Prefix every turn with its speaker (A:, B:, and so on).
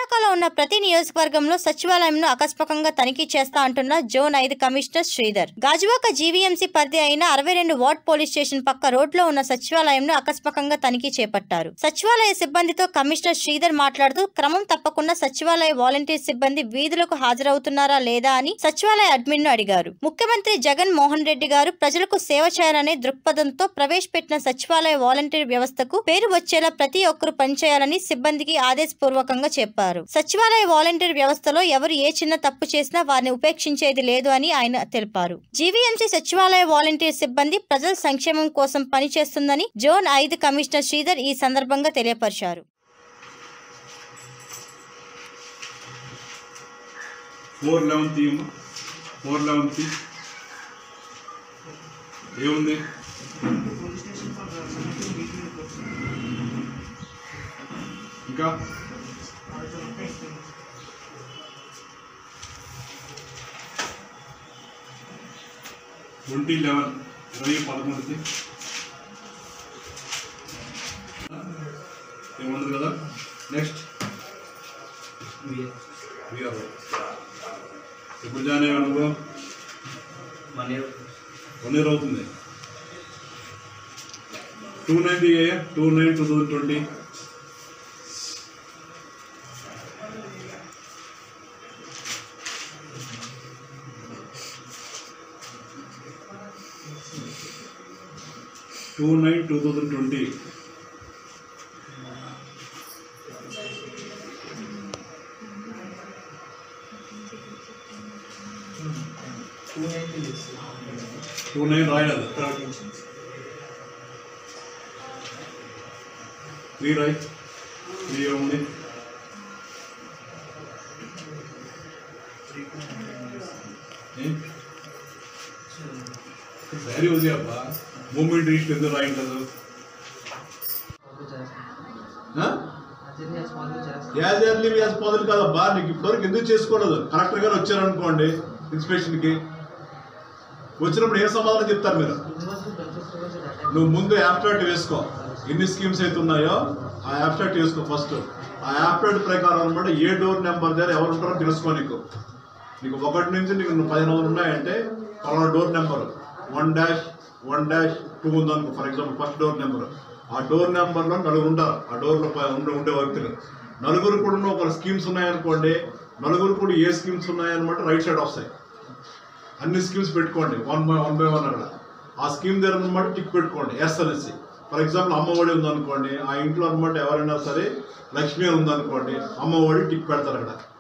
A: విశాఖలో ఉన్న ప్రతి నియోజకవర్గంలో సచివాలయంను ఆకస్మికంగా తనిఖీ చేస్తా అంటున్న జోన్ ఐదు కమిషనర్ శ్రీధర్ గాజువాక జీవీఎంసీ పరిధి అయిన అరవై రెండు వార్డ్ పోలీస్ స్టేషన్ పక్క రోడ్లో ఉన్న సచివాలయంను ఆకస్మికంగా తనిఖీ చేపట్టారు సచివాలయ సిబ్బందితో కమిషనర్ శ్రీధర్ మాట్లాడుతూ క్రమం తప్పకుండా సచివాలయ వాలంటీర్ సిబ్బంది వీధులకు హాజరవుతున్నారా లేదా అని సచివాలయ అడ్మిన్ ను అడిగారు ముఖ్యమంత్రి జగన్ మోహన్ రెడ్డి గారు ప్రజలకు సేవ చేయాలనే దృక్పథంతో ప్రవేశపెట్టిన సచివాలయ వాలంటీర్ వ్యవస్థకు పేరు వచ్చేలా ప్రతి ఒక్కరూ పనిచేయాలని సిబ్బందికి ఆదేశపూర్వకంగా చెప్పారు సచివాలయ వాలంటీర్ వ్యవస్థలో ఎవరు ఏ చిన్న తప్పు చేసినా వారిని ఉపేక్షించేది లేదు అని ఆయన తెలిపారు జీవీఎంసీ సచివాలయ వాలంటీర్ సిబ్బంది ప్రజల సంక్షేమం కోసం పనిచేస్తుందని జోన్ ఐదు కమిషనర్ శ్రీధర్ ఈ సందర్భంగా తెలియపరిచారు
B: ఫోర్ లెవెన్ తీయమ్మా ఫోర్ లెవెన్ తీ ఏముంది ఇంకా ట్వంటీ లెవెన్ ఇరవై పదకొండుది ఏముంది కదా నెక్స్ట్ వీఆర్ ఇప్పుడు జాయిన్ అయ్యావు నువ్వు
C: వన్ ఇయర్
B: వన్ ఇయర్ అవుతుంది టూ నైన్ దిగాయా two nine two thousand twenty two nine two thousand twenty
C: two ninety
B: two nine రాయలేదు
C: థర్డ్ నుంచి
B: త్రీ రాయ్ త్రీ ఏముంది ఏం? శారీ ఉంది అబ్బా మూమెంట్ రీచ్ ఎందుకు రాయట్లేదు ఆ? యాజ్ ఎర్లీ యాజ్ పాజిల్ కాదబ్బా నీకు ఇప్పటివరకు ఎందుకు చేసుకోలేదు కలెక్టర్ గారు వచ్చారనుకోండి ఇన్స్పెక్షన్కి వచ్చినప్పుడు ఏ సమాధానం చెప్తారు మీరు నువ్వు ముందు యాప్టాట్ వేసుకో ఎన్ని స్కీమ్స్ అయితే ఉన్నాయో ఆ యాప్టాట్ వేసుకో ఫస్ట్ ఆ యాప్టాట్ ప్రకారం అనమాట ఏ డోర్ నెంబర్ దగ్గర ఎవరు ఉంటారో తెలుసుకో నీకు నీకు ఒకటి నుంచి నీకు పదిహేను వందలు ఉన్నాయంటే పలానా door number one dash one dash two ఉందనుకో for example first door number ఆ డోర్ నెంబర్లో నలుగురు ఉంటారు ఆ డోర్లో ప- ఉండే ఉండే వ్యక్తులు నలుగురు కూడా ఉన్న ఒక స్కీమ్స్ ఉన్నాయనుకోండి నలుగురు కూడా ఏ స్కీమ్స్ ఉన్నాయన్నమాట రైట్ సైడ్ వస్తాయి అన్ని స్కీమ్స్ పెట్టుకోండి one by one by one అక్కడ ఆ స్కీమ్ దగ్గర అనమాట టిక్ పెట్టుకోండి ఎస్ అనేసి ఫర్ ఎగ్జాంపుల్ అమ్మఒడి ఉందనుకోండి ఆ ఇంట్లో అనమాట ఎవరైనా సరే లక్ష్మి ఉందనుకోండి అమ్మఒడి టిక్ పెడతారు అక్కడ